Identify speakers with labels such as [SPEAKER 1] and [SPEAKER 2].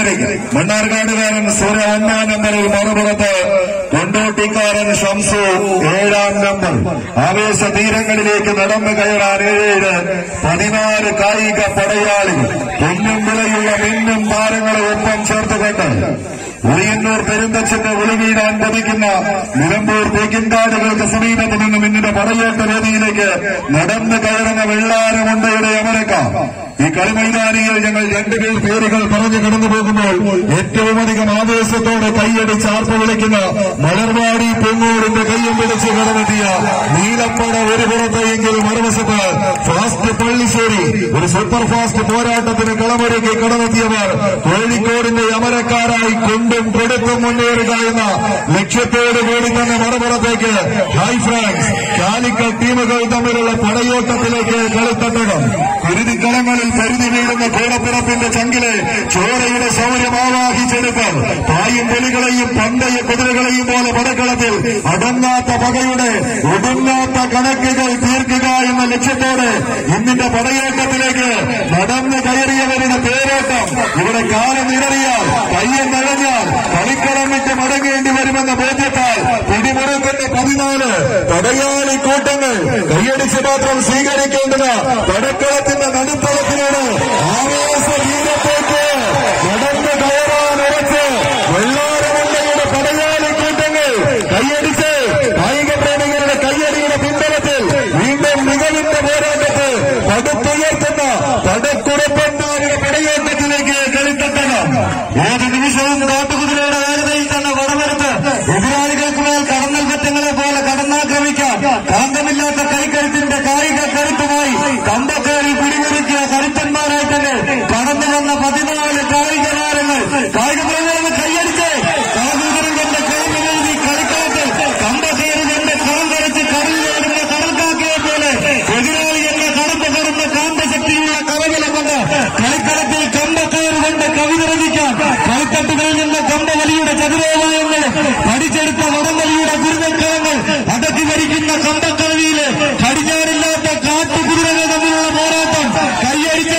[SPEAKER 1] വേദിയിലേക്ക് മണ്ണാർക്കാടുകാരൻ സൂര്യ ഒന്നാം നമ്പറിൽ മറുപുറത്ത് കൊണ്ടോട്ടിക്കാരൻ ഷംസു ഏഴാം നമ്പർ ആവേശ തീരങ്ങളിലേക്ക് നടന്നു കയറാൻ ഏഴേഴ് പതിനാല് കായിക പടയാളികൾ പൊന്നും വിലയുള്ള മിന്നും താരങ്ങളെ ഒപ്പം ചേർത്തുകൊണ്ട് ഉളിയന്നൂർ പെരുന്തച്ഛന്റെ ഒളിവീടാൻ പതിക്കുന്ന നിലമ്പൂർ തേക്കിൻകാടുകൾക്ക് സമീപത്ത് നിന്നും ഇന്നിന്റെ പടയോട്ട വേദിയിലേക്ക് നടന്നു കയറുന്ന വെള്ളാരമുണ്ടയുടെ അമരക്ക ഈ കളിമൈതാനിയിൽ ഞങ്ങൾ രണ്ടുപേർ പേരുകൾ പറഞ്ഞു കടന്നു പോകുമ്പോൾ ഏറ്റവും അധികം ആവേശത്തോടെ കൈയടിച്ച് ആർപ്പ് വിളിക്കുന്ന മലർവാടി പൊങ്ങൂരിന്റെ കയ്യും പിടിച്ച് കടന്നെത്തിയ നീലപ്പട ഒരു പുറത്ത് എങ്കിൽ മറുവശത്ത് ഫാസ്റ്റ് പള്ളിശ്ശേരി ഒരു സൂപ്പർ ഫാസ്റ്റ് പോരാട്ടത്തിന് കളമൊരുക്കി കടന്നെത്തിയവർ കോഴിക്കോടിന്റെ അമരക്കാരായി കൊണ്ടും കൊടുത്തും മുന്നേറുക എന്ന ലക്ഷ്യത്തോടു കൂടി തന്നെ മറുപുറത്തേക്ക് ഹൈ ഫ്രാൻസ് കാലിക്കറ്റ് ടീമുകൾ തമ്മിലുള്ള പടയോട്ടത്തിലേക്ക് കളിത്തട്ടകം കുരുതിക്കളങ്ങളിൽ പരിധി വീഴുന്ന കൂടപ്പിറപ്പിന്റെ ചങ്കിലെ ചോരയുടെ ശൗര്യം ആവാഹിച്ചെടുത്ത് പായും പുലികളെയും പന്തയ കുതിരകളെയും പോലെ പടക്കളത്തിൽ അടങ്ങാത്ത പകയുടെ ഒടുങ്ങാത്ത കണക്കുകൾ തീർക്കുക എന്ന ലക്ഷ്യത്തോടെ ഇന്നിന്റെ പടയോട്ടത്തിലേക്ക് നടന്നു കയറിയവരുടെ പേരോട്ടം ഇവിടെ കാലം ഇടറിയാൽ കയ്യം നഴഞ്ഞാൽ കളിക്കളം വിട്ട് മടങ്ങേണ്ടി വരുമെന്ന ബോധ്യത്താൽ പിടിമുറുക്കുന്ന പതിനാല് പടയാളി കൂട്ടങ്ങൾ കൈയടിച്ച് മാത്രം സ്വീകരിക്കേണ്ടത് പടക്കളത്തിന്റെ നടുത്തളത്തിലാണ് ആവേശ തീരത്തേക്ക് നടന്നു കയറാൻ ഉറച്ച് വെള്ളാരമുണ്ടയുടെ പടയാളി കൂട്ടങ്ങൾ കൈയടിച്ച് കായിക പ്രേമികളുടെ കയ്യടിയുടെ പിൻബലത്തിൽ വീണ്ടും മികവിന്റെ പോരാട്ടത്തിൽ പടുത്തുയർത്തുന്ന പടക്കുറപ്പന്മാരുടെ പടയോട്ടത്തിലേക്ക് കളിത്തട്ടണം ഏത് നിമിഷവും കാട്ടുകുതിരയുടെ വേഗതയിൽ തന്നെ വടമെടുത്ത് എതിരാളികൾക്ക് മേൽ കടന്നൽ പറ്റങ്ങളെ പോലെ കടന്നാക്രമിക്കാൻ കാന്തമില്ലാത്ത കൈക്കരുത്തിന്റെ കായിക കരുത്തുമായി കമ്പക്കേറി പിടിമുറുക്കിയ കരുത്തന്മാരായി തന്നെ കടന്നു വന്ന പതിനാല് കായിക താരങ്ങൾ കായിക പ്രേമികളെ കൈയടിച്ച് കാകുതിരം കണ്ട് കാമ്പെഴുതി കളിക്കളത്തിൽ കമ്പക്കേറി കണ്ട് കടൽ കരച്ച് കടലിലേടുന്ന കടൽക്കാക്കയെ പോലെ എതിരാളി എന്ന കടമ്പ കടന്ന കാന്തശക്തിയുള്ള കരകലം കൊണ്ട് കളിക്കളത്തിൽ കമ്പക്കയർ കൊണ്ട് കവിത രചിക്കാൻ കളിത്തട്ടുകളിൽ നിന്ന് കമ്പവലിയുടെ ചതുരോപായങ്ങൾ പഠിച്ചെടുത്ത വടംവലിയുടെ ഗുരുതക്കളങ്ങൾ അടക്കി ഭരിക്കുന്ന കമ്പക്കളവിയില് കടിഞ്ഞാറില്ലാത്ത കാട്ടുകുതിരകൾ തമ്മിലുള്ള പോരാട്ടം കൈയടിച്ച്